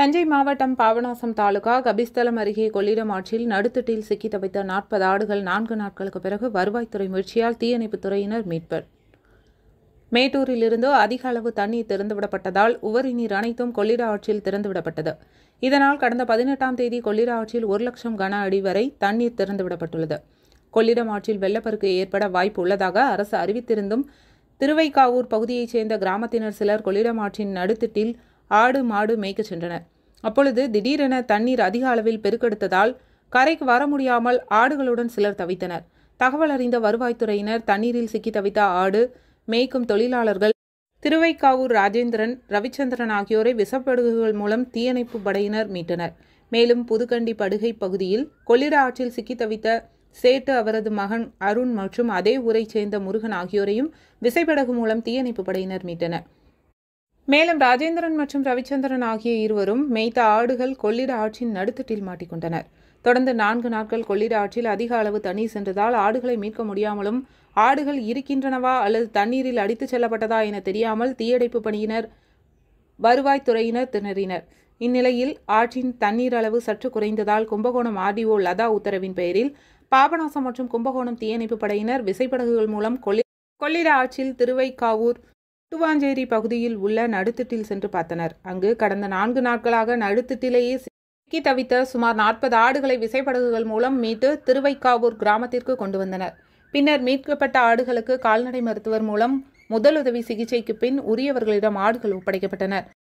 தஞ்சை மாவட்டம் பாபநாசம் தாலுகா கபிஸ்தலம் அருகே கொள்ளிடம் ஆற்றில் நடுத்திட்டில் சிக்கி தவித்த நாற்பது ஆடுகள் நான்கு நாட்களுக்கு பிறகு வருவாய்த்துறை முயற்சியால் தீயணைப்புத் துறையினர் மீட்பர் மேட்டூரிலிருந்து அதிக அளவு தண்ணீர் திறந்துவிடப்பட்டதால் உவரி நீர் அனைத்தும் கொள்ளிட ஆற்றில் திறந்துவிடப்பட்டது இதனால் கடந்த பதினெட்டாம் தேதி கொள்ளிட ஆற்றில் ஒரு லட்சம் கன அடி வரை தண்ணீர் திறந்துவிடப்பட்டுள்ளது கொள்ளிடம் ஆற்றில் வெள்ளப்பெருக்கு ஏற்பட வாய்ப்பு உள்ளதாக அரசு அறிவித்திருந்தும் திருவைக்காவூர் பகுதியைச் சேர்ந்த கிராமத்தினர் சிலர் கொள்ளிடம் ஆற்றின் நடுத்திட்டில் ஆடு மாடு மேய்க்கச் சென்றனர் அப்பொழுது திடீரென தண்ணீர் அதிக அளவில் பெருக்கெடுத்ததால் கரைக்கு வர முடியாமல் ஆடுகளுடன் சிலர் தவித்தனர் தகவல் அறிந்த வருவாய்த்துறையினர் தண்ணீரில் சிக்கி தவித்த ஆடு மேய்க்கும் தொழிலாளர்கள் திருவைக்காவூர் ராஜேந்திரன் ரவிச்சந்திரன் ஆகியோரை விசப்படுகுகள் மூலம் தீயணைப்பு படையினர் மீட்டனர் மேலும் புதுக்கண்டி படுகை பகுதியில் கொள்ளிட ஆற்றில் சிக்கி தவித்த சேட்டு அவரது மகன் அருண் மற்றும் அதே ஊரைச் சேர்ந்த முருகன் ஆகியோரையும் விசைப்படகு மூலம் தீயணைப்பு படையினர் மீட்டனர் மேலும் ராஜேந்திரன் மற்றும் ரவிச்சந்திரன் ஆகிய இருவரும் மேய்த்த ஆடுகள் கொள்ளிட ஆற்றின் நடுத்தட்டில் மாட்டிக்கொண்டனர் தொடர்ந்து நான்கு நாட்கள் கொள்ளிட ஆற்றில் அதிக அளவு தண்ணீர் சென்றதால் ஆடுகளை மீட்க முடியாமலும் ஆடுகள் இருக்கின்றனவா அல்லது தண்ணீரில் அடித்துச் செல்லப்பட்டதா என தெரியாமல் தீயணைப்பு பணியினர் வருவாய்த்துறையினர் திணறினர் இந்நிலையில் ஆற்றின் தண்ணீர் அளவு சற்று குறைந்ததால் கும்பகோணம் ஆர்டிஓ லதா உத்தரவின் பெயரில் பாபநாசம் மற்றும் கும்பகோணம் தீயணைப்பு படையினர் விசைப்படகுகள் மூலம் கொள்ளி கொள்ளிட ஆற்றில் திருவைக்காவூர் துவாஞ்சேரி பகுதியில் உள்ள நடுத்திட்டில் சென்று பார்த்தனர் அங்கு கடந்த நான்கு நாட்களாக நடுத்திட்டிலேயே சிக்கி தவித்த சுமார் நாற்பது ஆடுகளை விசைப்படகுகள் மூலம் மீட்டு திருவைக்காவூர் கிராமத்திற்கு கொண்டு வந்தனர் பின்னர் மீட்கப்பட்ட ஆடுகளுக்கு கால்நடை மருத்துவர் மூலம் முதலுதவி சிகிச்சைக்கு பின் உரியவர்களிடம் ஆடுகள் ஒப்படைக்கப்பட்டனர்